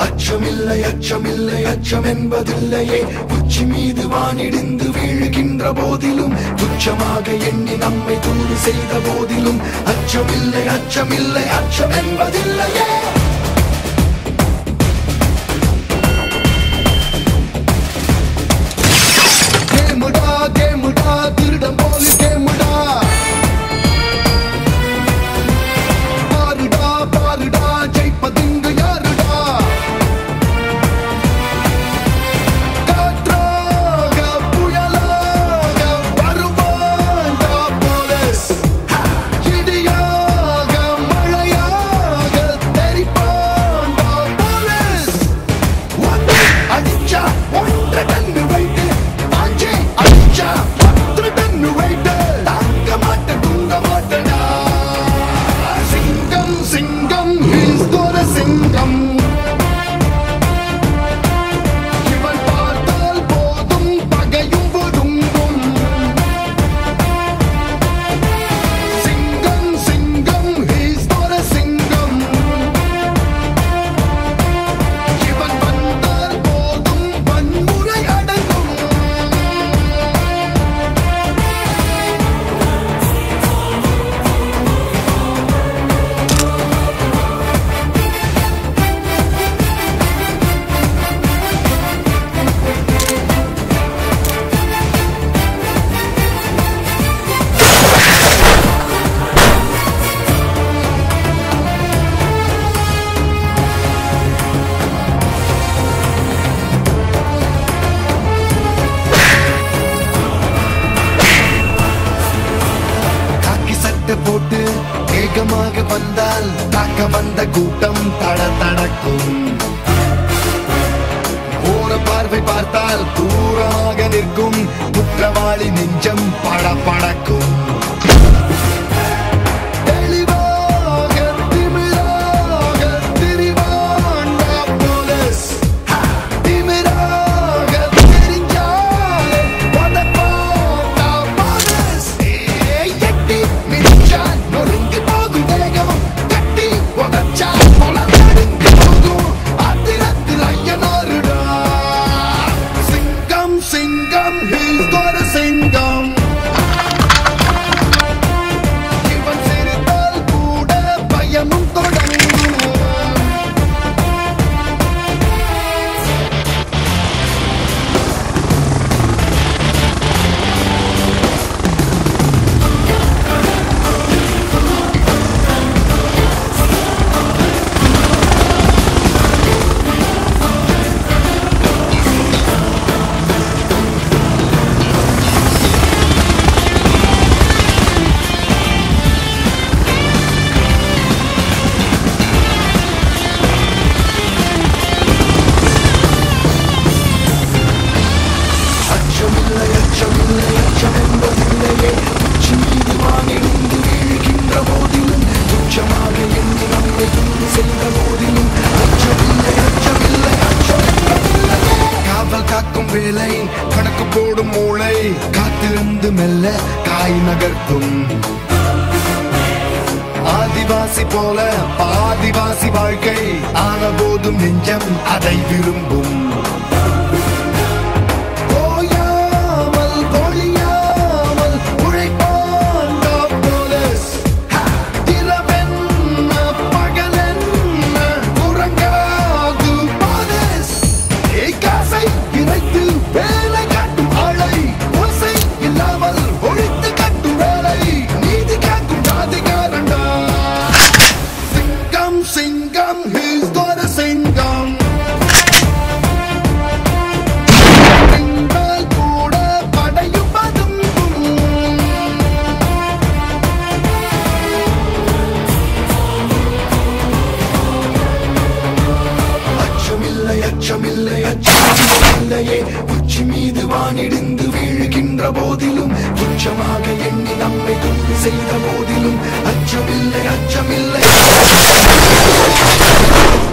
அச்சமில்லை அச்சமில்லை அச்சம் என்பதில்லையே உச்சி மீது வானிடிந்து வீழுகின்ற போதிலும் துச்சமாக எண்ணி நம்மை தூது செய்த போதிலும் அச்சமில்லை அச்சமில்லை அச்சம் என்பதில்லையே கேமுடா கேமுடா திருடம் போலி கேமுடா பாருடா பாருடா ஜெயிப்பதுங்கு யாருடா காற்றாக புயலாக வருவான்டா போலீஸ் இடியாக மழையாக தெரிப்பான்டா போலீஸ் ஒன்று அடிச்சா ஒன்று டன்னு வைட்டு அஞ்சு அடிச்சா பத்து டன்னு வைட்டு தாங்க மாட்ட தூங்க மாட்டடா சிங்கம் சிங்கம் he's got a சிங்கம் இவன் பார்த்தால் போதும் பகையும் ஒடுங்கும் சிங்கம் சிங்கம் he's got a சிங்கம் இவன் வந்தால் போதும் வன்முறை அடங்கும் காக்கி சட்டை போட்டு வேகமாக வந்தால் தாக்க வந்த கூட்டம் தட தடக்கும் ஓர பார்வை பார்த்தால் தூரமாக நிற்கும் குற்றவாளி நெஞ்சம் படபடக்கும் தெளிவாக திமிராக திரிவாண்டா போலீஸ் திமிராக தெரிஞ்சாலே பதப்பாண்டா போலீஸ் ஏய், எட்டி மிதிச்சா நொறுங்கி போகும் வேகம் கட்டி உதச்சா போல நடுங்கி போகும் ஆத்திரத்தில் ஐயனாருடா சிங்கம் சிங்கம் he's got a சிங்கம் இவன் சிரித்தால் கூட பயமும் தொடங்கும் அச்சமில்லை அச்சமில்லை அச்சம் என்பதில்லையே உச்சி மீது வானிருந்து வீழ்கின்ற போதிலும் துச்சமாக எண்ணி நம்மை தூது செய்த போதிலும் அச்சமில்லை அச்சமில்லை அச்சம் என்பதில்லையே காவல் காக்கும் வேலை கணக்கு போடும் மூளை காத்திருந்து மெல்ல காய் நகர்த்தும் ஆதிவாசி போல பாதிவாசி வாழ்க்கை ஆன போதும் நெஞ்சம் அதை விரும்பும் ஓயாமல் பொழியாமல் உழைப்பாண்டா போலீஸ் இரவென்ன பகலென்ன உறங்காது போலீஸ் ஏய் காசை இறைத்து வேலை காட்டும் ஆளை ஓசை இல்லாமல் ஒழித்து கட்டும் வேலை நீதி காக்கும் ஜாதிகாரண்டா சிங்கம் சிங்கம் he's got a சிங்கம் பெண்கள் கூட படையும் பதுங்கும் அச்சமில்லை அச்சமில்லை அச்சமில்லையே உச்சி மீது வானிடிந்து வீழுகின்ற போதிலும் துச்சமாக எண்ணி நம்மை துன்பு செய்த போதிலும் அச்சமில்லை அச்சமில்லை